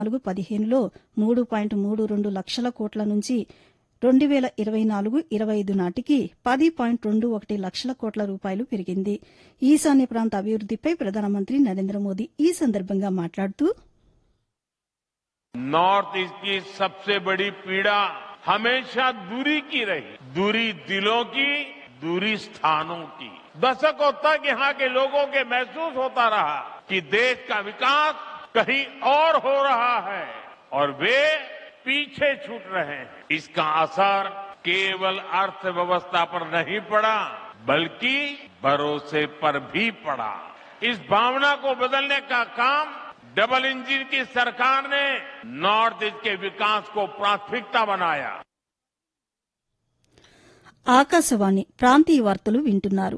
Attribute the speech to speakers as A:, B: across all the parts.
A: నాలుగు పదిహేనులో మూడు పాయింట్ మూడు రెండు లక్షల కోట్ల నుంచి రెండు వేల ఇరవై నాలుగు ఇరవై ఐదు నాటికి పది పాయింట్ రెండు ఒకటి లక్షల కోట్ల రూపాయలు పెరిగింది ఈశాన్య ప్రాంత అభివృద్దిపై ప్రధానమంత్రి నరేంద్ర మోదీ ఈ సందర్భంగా మాట్లాడుతూ
B: नॉर्थ ईस्ट की सबसे बड़ी पीड़ा हमेशा दूरी की रही दूरी दिलों की दूरी स्थानों की दशकों तक यहाँ के लोगों के महसूस होता रहा कि देश का विकास कहीं और हो रहा है और वे पीछे छूट रहे हैं इसका असर केवल अर्थव्यवस्था पर नहीं पड़ा बल्कि भरोसे पर भी पड़ा इस भावना को बदलने का काम डबल इंजन की सरकार ने नॉर्थ ईस्ट के विकास को प्राथमिकता बनाया
A: ఆకాశవాణి ప్రాంతీయ వార్తలు వింటున్నారు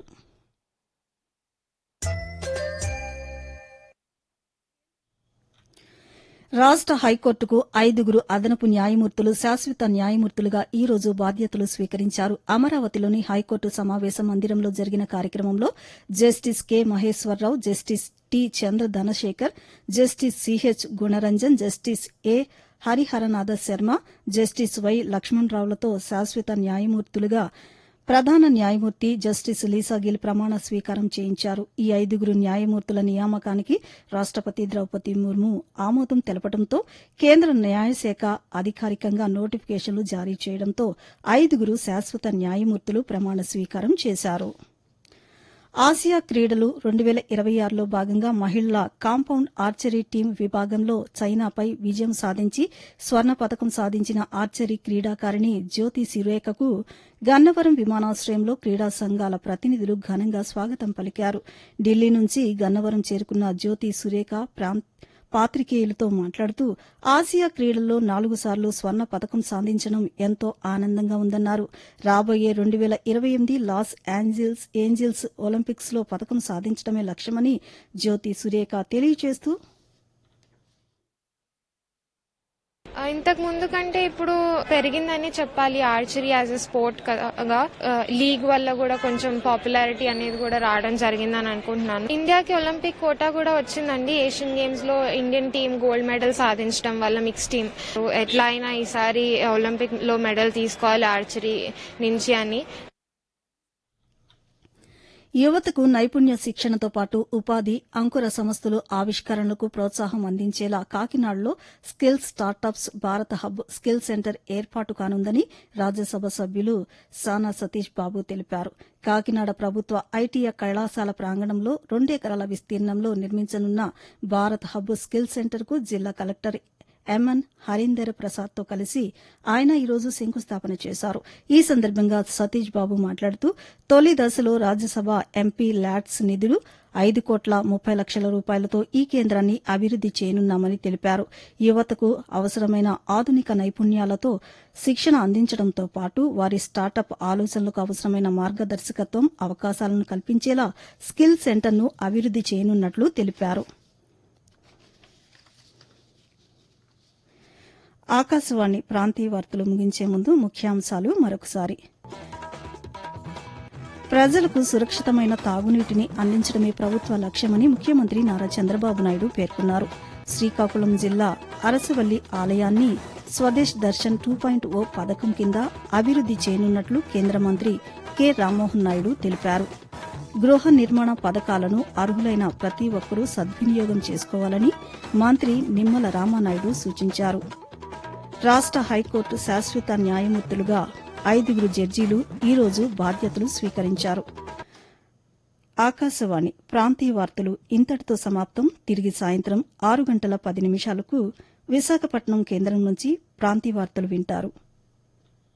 A: రాష్ట హైకోర్టుకు ఐదుగురు అదనపు న్యాయమూర్తులు శాశ్వత న్యాయమూర్తులుగా ఈ రోజు బాధ్యతలు స్వీకరించారు అమరావతిలోని హైకోర్టు సమావేశ మందిరంలో జరిగిన కార్యక్రమంలో justice K Maheswararao justice T Chandra Dhanasekhar justice CH Gunaranjan justice A Hariharanatha Sharma justice Y లక్ష్మణరావులతో శాశ్వత న్యాయమూర్తులుగా ప్రధాన న్యాయమూర్తి జస్టిస్ లీసాగిల్ ప్రమాణ స్వీకారం చేయించారు ఈ ఐదుగురు న్యాయమూర్తుల నియామకానికి రాష్టపతి ద్రౌపది ముర్ము ఆమోదం తెలపడంతో కేంద్ర న్యాయశాఖ అధికారికంగా నోటిఫికేషన్లు జారీ చేయడంతో ఐదుగురు శాశ్వత న్యాయమూర్తులు ప్రమాణ స్వీకారం చేశారు ఆసియా క్రీడలు రెండు వేల ఇరవై ఆరులో భాగంగా మహిళల కాంపౌండ్ ఆర్చరీ టీం విభాగంలో చైనాపై విజయం సాధించి స్వర్ణ పతకం సాధించిన ఆర్చరీ క్రీడాకారిణి జ్యోతి సిరేఖకు గన్నవరం విమానాశ్రయంలో క్రీడా సంఘాల ప్రతినిధులు ఘనంగా స్వాగతం పలికారు ఢిల్లీ నుంచి గన్నవరం చేరుకున్న జ్యోతి సురేఖ ప్రాంత పాతికేయులతో మాట్లాడుతూ ఆసియా క్రీడల్లో నాలుగు సార్లు స్వర్ణ పతకం సాధించడం ఎంతో ఆనందంగా ఉందన్నారు రాబోయే రెండు వేల ఇరవై ఎనిమిది లాస్ ఏంజిల్స్ ఏంజిల్స్ ఒలింపిక్స్ లో పతకం సాధించడమే లక్ష్యమని జ్యోతి సురేఖ తెలియజేస్తూ
C: ఆ, ఇంతకు ముందు కంటే ఇప్పుడు పెరిగిందని చెప్పాలి ఆర్చరీ యాజ్ ఎ స్పోర్ట్ గా లీగ్ వల్ల కూడా కొంచెం పాపులారిటీ అనేది కూడా రావడం జరిగిందని అనుకుంటున్నాను ఇండియాకి ఒలింపిక్ కోటా కూడా వచ్చిందండి ఏషియన్ గేమ్స్ లో ఇండియన్ టీం గోల్డ్ మెడల్ సాధించడం వల్ల మిక్స్ టీం ఎట్లా అయినా ఈసారి ఒలింపిక్ లో మెడల్ తీసుకోవాలి ఆర్చరీ నుంచి అని
A: యువతకు నైపుణ్య శిక్షణతో పాటు ఉపాధి అంకుర సంస్థలు ఆవిష్కరణలకు ప్రోత్సాహం అందించేలా కాకినాడలో skill startups Bharat hub skill centre ఏర్పాటు కానుందని రాజ్యసభ సభ్యులు సానా సతీష్ బాబు తెలిపారు కాకినాడ ప్రభుత్వ ఐటీఐ కళాశాల ప్రాంగణంలో రెండెకరాల విస్తీర్ణంలో నిర్మించనున్న భారత్ హబ్ స్కిల్ సెంటర్కు జిల్లా కలెక్టర్ ఎంఎన్ హరీందర్ ప్రసాద్తో కలిసి ఆయన ఈరోజు శంకుస్థాపన చేశారు ఈ సందర్భంగా సతీష్ బాబు మాట్లాడుతూ తొలి దశలో రాజ్యసభ ఎంపీ ల్యాట్స్ నిధులు ఐదు కోట్ల ముప్పై లక్షల రూపాయలతో ఈ కేంద్రాన్ని అభివృద్ది చేయనున్నామని తెలిపారు యువతకు అవసరమైన ఆధునిక నైపుణ్యాలతో శిక్షణ అందించడంతో పాటు వారి స్టార్టప్ ఆలోచనలకు అవసరమైన మార్గదర్శకత్వం అవకాశాలను కల్పించేలా స్కిల్ సెంటర్ను అభివృద్ది చేయనున్నట్లు తెలిపారు ఆకాశవాణి ప్రాంతీయ వార్తలు ముగించే ముందు ముఖ్యాంశాలు మరొకసారి ప్రజలకు సురక్షితమైన తాగునీటిని అందించడమే ప్రభుత్వ లక్ష్యమని ముఖ్యమంత్రి నారా చంద్రబాబు నాయుడు పేర్కొన్నారు శ్రీకాకుళం జిల్లా అరసవల్లి ఆలయాన్ని Swadesh Darshan two point O పథకం కింద అభివృద్ది చేయనున్నట్లు కేంద్ర మంత్రి కె రామ్మోహన్ నాయుడు తెలిపారు గృహ నిర్మాణ పథకాలను అర్హులైన ప్రతి ఒక్కరూ సద్వినియోగం చేసుకోవాలని మంత్రి నిమ్మల రామానాయుడు సూచించారు రాష్ట హైకోర్టు శాశ్వత న్యాయమూర్తులుగా ఐదుగురు జడ్జీలు ఈరోజు బాధ్యతలు స్వీకరించారు ఆకాశవాణి ప్రాంతీయ వార్తలు ఇంతటితో సమాప్తం తిరిగి సాయంత్రం ఆరు గంటల పది నిమిషాలకు విశాఖపట్నం కేంద్రం నుంచి ప్రాంతీయ వార్తలు వింటారు